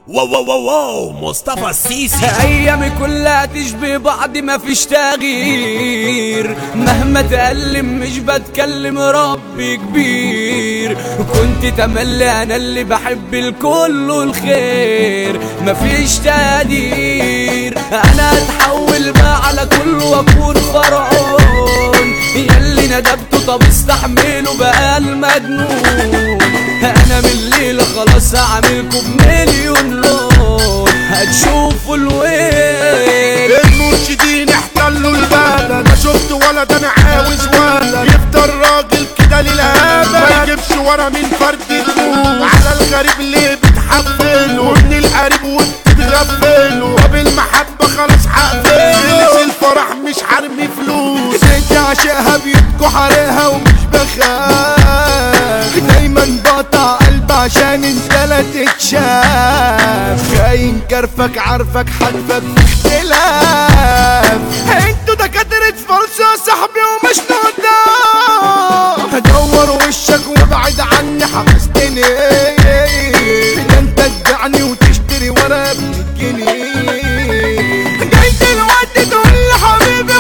واو واو واو واو مصطفى السيسي ايامي كلها تشبه بعض ما فيش تغيير مهما تألم مش بتكلم ربي كبير كنت تملي انا اللي بحب الكل الخير مفيش تقدير انا اتحول بقى على كل واكون فرعون ياللي ندبته طب استحمله بقى المجنون انا من الليلة خلاص هعملكوا بمليون لون هتشوفوا الويل المرشدين احتلوا البلد ما شفت ولد انا عاوز ولد يفضل راجل كده للابد ما يجيبش ورا من فرد يكون على الغريب اللي بتحفله ومن القريب وبتغفله وبالمحبة خلاص هقفله ليلة الفرح مش هرمي فلوس انت عشقها بيبكوا حريقها ومش بخاف دايما بقطع قلب عشان انت لا تتشاف خاين كرفك عارفك حدفك في اختلاف انتوا دكاترة فرصة يا صاحبي ومش نضاف هدور وشك وابعد عني حبستني ده انت تبيعني وتشتري ورا ابن الجنيه جاي دلوقتي تقول لي حبيبي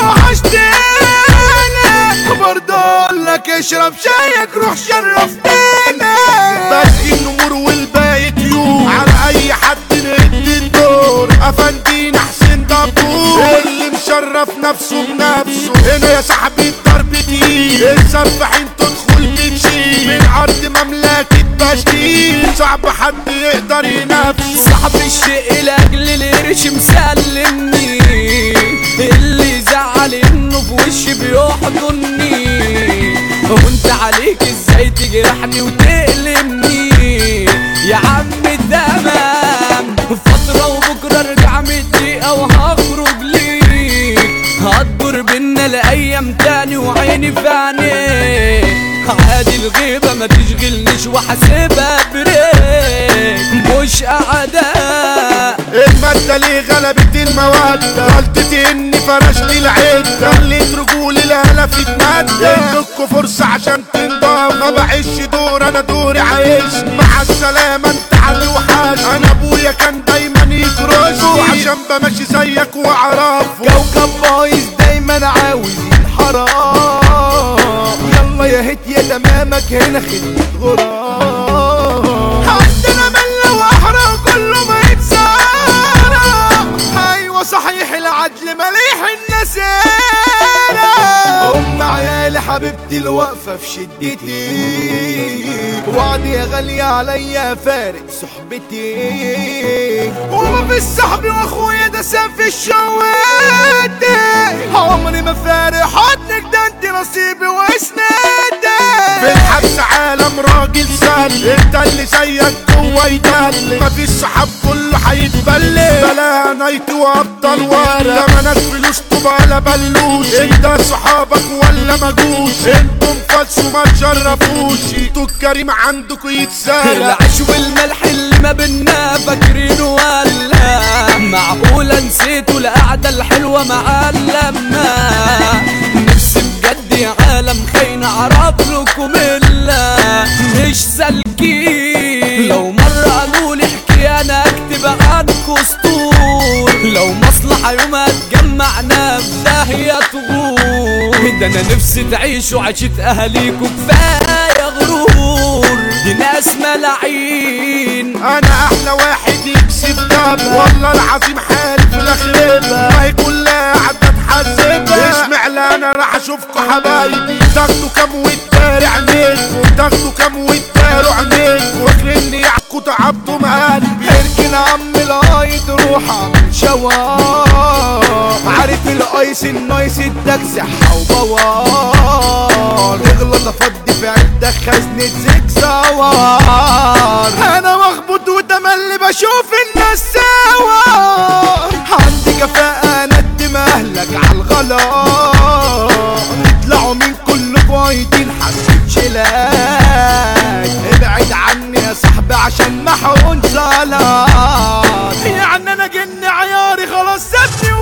وحشتني برضه اقول لك اشرب شايك روح شرفتني باقي النمور والباقي طيور على اي حد ندي الدور افندينا حسين دبور اللي مشرف نفسه بنفسه هنا يا صاحبي الضرب تقيل السفاحين تدخل تشيل من ارض مملكة بشكيل صعب حد يقدر ينافسه صاحب الشيء لاجل القرش مسلمني اللي زعل انه في وشي بيحضني وانت عليك ازاي تجرحني وتألمني يا عم تمام فترة وبكرة ارجع من الدقيقة وهخرج ليك هتدور بينا الايام تاني وعيني في عينيك عادي الغيبة ما تشغلنيش وحاسبها بريك مش اعداء المادة ليه غلبت المودة غلطتي اني فرشت العدة خليت رجول الهلف يتمدى ادوكوا فرصة عشان تنضم ما بعيش دور انا دوري عايش مع السلامة انت عدي وحاش انا ابويا كان دايما يكرشني عشان بمشي زيك واعرفه كوكب بايظ دايما عاوز ينحرق يلا يا هت يا تمامك هنا خدمة غراب عندنا ملة واحرق كله ما يتسارع ايوه صحيح العدل مليح النسارة ام عيالي حبيبتي الواقفة في شدتي وعدي يا غالية عليا فارق صحبتي وما في صاحبي واخويا ده سام في الشواتي عمري ما فارق حضنك ده انت نصيبي واسندي في الحبس عالم راجل سل انت اللي زيك جوا يدل مفيش صحاب كله هيتبلل بلا نايت وابطال ورا لا منك فلوس طوبة لا بلوش انت صحابك ولا مجوش انتم فلس وما تشرفوش انتوا الكريم عندكوا يتسالى العيش والملح اللي ما بينا فاكرينه ولا معقولة نسيتوا القعدة الحلوة مع اللمة نفسي بجد يا عالم خاين اعرف لكم الا مش سالكين لو مرة قالوا لي احكي انا اكتب عنكوا سطور لو مصلحة يوم هتجمعنا في داهية تغور ده انا نفسي تعيشوا عيشة اهاليكوا كفاية غرور دي ناس ملاعين انا احلى واحد يكسب دم والله العظيم حالف الاخربة ما هي كلها قاعدة تحسبها اسمع لا انا راح اشوفكوا حبايبي تاخدوا كام وتداري عينيكوا تاخدوا كام وتداروا عينيكوا فاكريني يعكوا تعبتوا قلبي اركن عم الايد روح اعمل شوار عارف الايس النايس اداك صحة وبوار اغلط افضي في عدك خزنة زيك سوار انا مخبوط وتملي بشوف الناس سوا عندي كفاءة ندم اهلك عالغلط يطلعوا من كل قايدين حسيت شلاك ابعد عني يا صاحبي عشان ما حقون صلاة يعني انا جن عياري خلاص سابني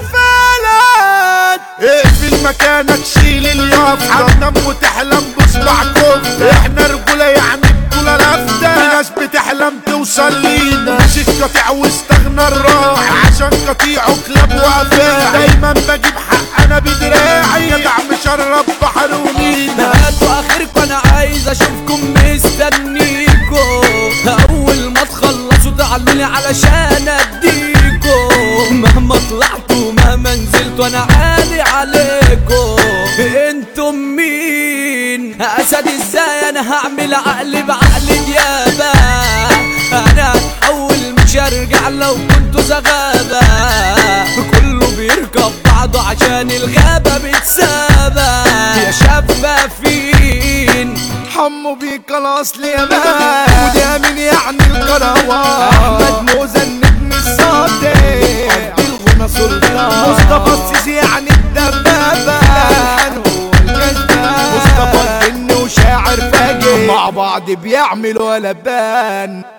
وفلت اقفل مكانك شيل اليافطة هتنام وتحلم بصبع كفتة احنا رجولة يعني بطولة لافتة في ناس بتحلم توصل لينا مش قطيع واستغنى الراعي عشان قطيعه كلاب وقفاعي دايما بجيب حق انا بدراعي جدع مشرب بحر ومينا هاتوا اخركم انا عايز اشوفكم مستنيكوا اول ما تخلصوا تعالوا لي علشان اديكوا مهما طلعتوا مهما نزلتوا انا عالي عليكوا انتم مين اسد ازاي انا هعمل عقل بعقل ديابه انا هتحول مش هرجع لو كنتوا زغابه كله بيركب بعضه عشان الغابه بتسابه يا شفافين حمو بيك الاصل يا مان وده مين يعني الكروان احمد موزة النجم الصادق عبد الغنى سلطان مصطفى السيسي يعني الدبابة الحن هو الكذاب مصطفى الجن وشاعر فاجر مع بعض بيعملوا لبان